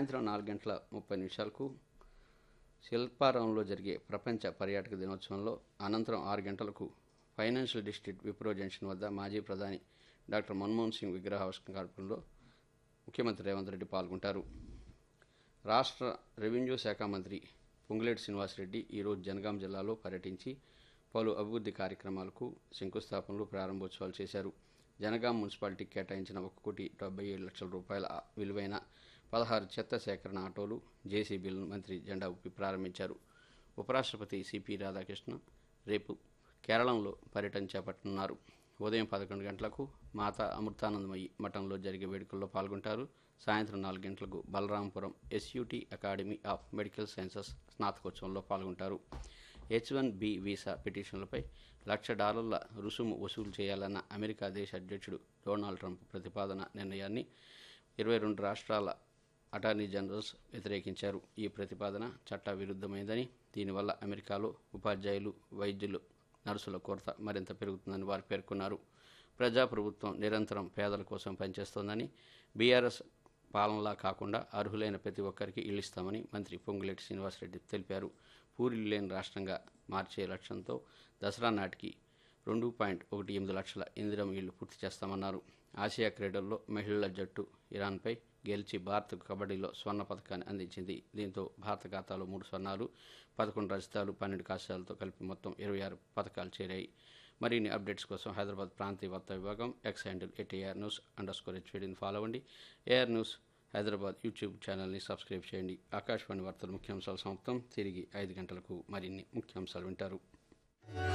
సాయంత్రం నాలుగు గంటల ముప్పై నిమిషాలకు శిల్పారావంలో జరిగే ప్రపంచ పర్యాటక దినోత్సవంలో అనంతరం ఆరు గంటలకు ఫైనాన్షియల్ డిస్ట్రిక్ట్ విప్రో జంక్షన్ వద్ద మాజీ ప్రధాని డాక్టర్ మన్మోహన్ సింగ్ విగ్రహావిష్కరణలో ముఖ్యమంత్రి రేవంత్ రెడ్డి పాల్గొంటారు రాష్ట్ర రెవెన్యూ శాఖ మంత్రి పొంగులేటి శ్రీనివాసరెడ్డి ఈరోజు జనగాం జిల్లాలో పర్యటించి పలు అభివృద్ధి కార్యక్రమాలకు శంకుస్థాపనలు ప్రారంభోత్సవాలు చేశారు జనగాం మున్సిపాలిటీకి కేటాయించిన ఒక కోటి డెబ్బై ఏడు లక్షల రూపాయల విలువైన పదహారు చెత్త సేకరణ ఆటోలు జేసీబీలను మంత్రి జెండా ఊపి ప్రారంభించారు ఉపరాష్ట్రపతి సిపి రాధాకృష్ణ రేపు కేరళంలో పర్యటన చేపట్టనున్నారు ఉదయం పదకొండు గంటలకు మాతా అమృతానందమయ్యి మఠంలో జరిగే వేడుకల్లో పాల్గొంటారు సాయంత్రం నాలుగు గంటలకు Balarampuram SUT academy of medical sciences స్నాతకోత్సవంలో పాల్గొంటారు హెచ్ వన్ బి వీసా పిటిషన్లపై లక్ష డాలర్ల రుసుము వసూలు చేయాలన్న అమెరికా దేశ అధ్యక్షుడు డొనాల్డ్ ట్రంప్ ప్రతిపాదన నిర్ణయాన్ని ఇరవై రెండు రాష్ట్రాల అటార్నీ జనరల్స్ వ్యతిరేకించారు ఈ ప్రతిపాదన చట్ట విరుద్ధమైందని దీనివల్ల అమెరికాలో ఉపాధ్యాయులు వైద్యులు నర్సుల కొరత మరింత పెరుగుతుందని వారు పేర్కొన్నారు ప్రజాప్రభుత్వం నిరంతరం పేదల కోసం పనిచేస్తోందని బీఆర్ఎస్ పాలనలా కాకుండా అర్హులైన ప్రతి ఒక్కరికి ఇల్లు ఇస్తామని మంత్రి పొంగులేటి శ్రీనివాసరెడ్డి తెలిపారు పూరిలు లేని రాష్ట్రంగా మార్చే లక్ష్యంతో దసరా నాటికి రెండు పాయింట్ ఒకటి ఎనిమిది లక్షల ఇందిరం ఇళ్లు పూర్తి చేస్తామన్నారు ఆసియా క్రీడల్లో మహిళల జట్టు ఇరాన్పై గెలిచి భారత్కు కబడ్డీలో స్వర్ణ పథకాన్ని అందించింది దీంతో భారత ఖాతాలో మూడు స్వర్ణాలు పదకొండు రజతాలు పన్నెండు కాశాలతో కలిపి మొత్తం ఇరవై ఆరు పథకాలు చేరాయి మరిన్ని అప్డేట్స్ కోసం హైదరాబాద్ ప్రాంతీయ వార్తా విభాగం X handle at AR news underscore హెచ్వీడీని ఫాలో అవ్వండి ఏఆర్ న్యూస్ హైదరాబాద్ యూట్యూబ్ ఛానల్ని సబ్స్క్రైబ్ చేయండి ఆకాశవాణి వార్తల ముఖ్యాంశాలు సమాప్తం తిరిగి ఐదు గంటలకు మరిన్ని ముఖ్యాంశాలు వింటారు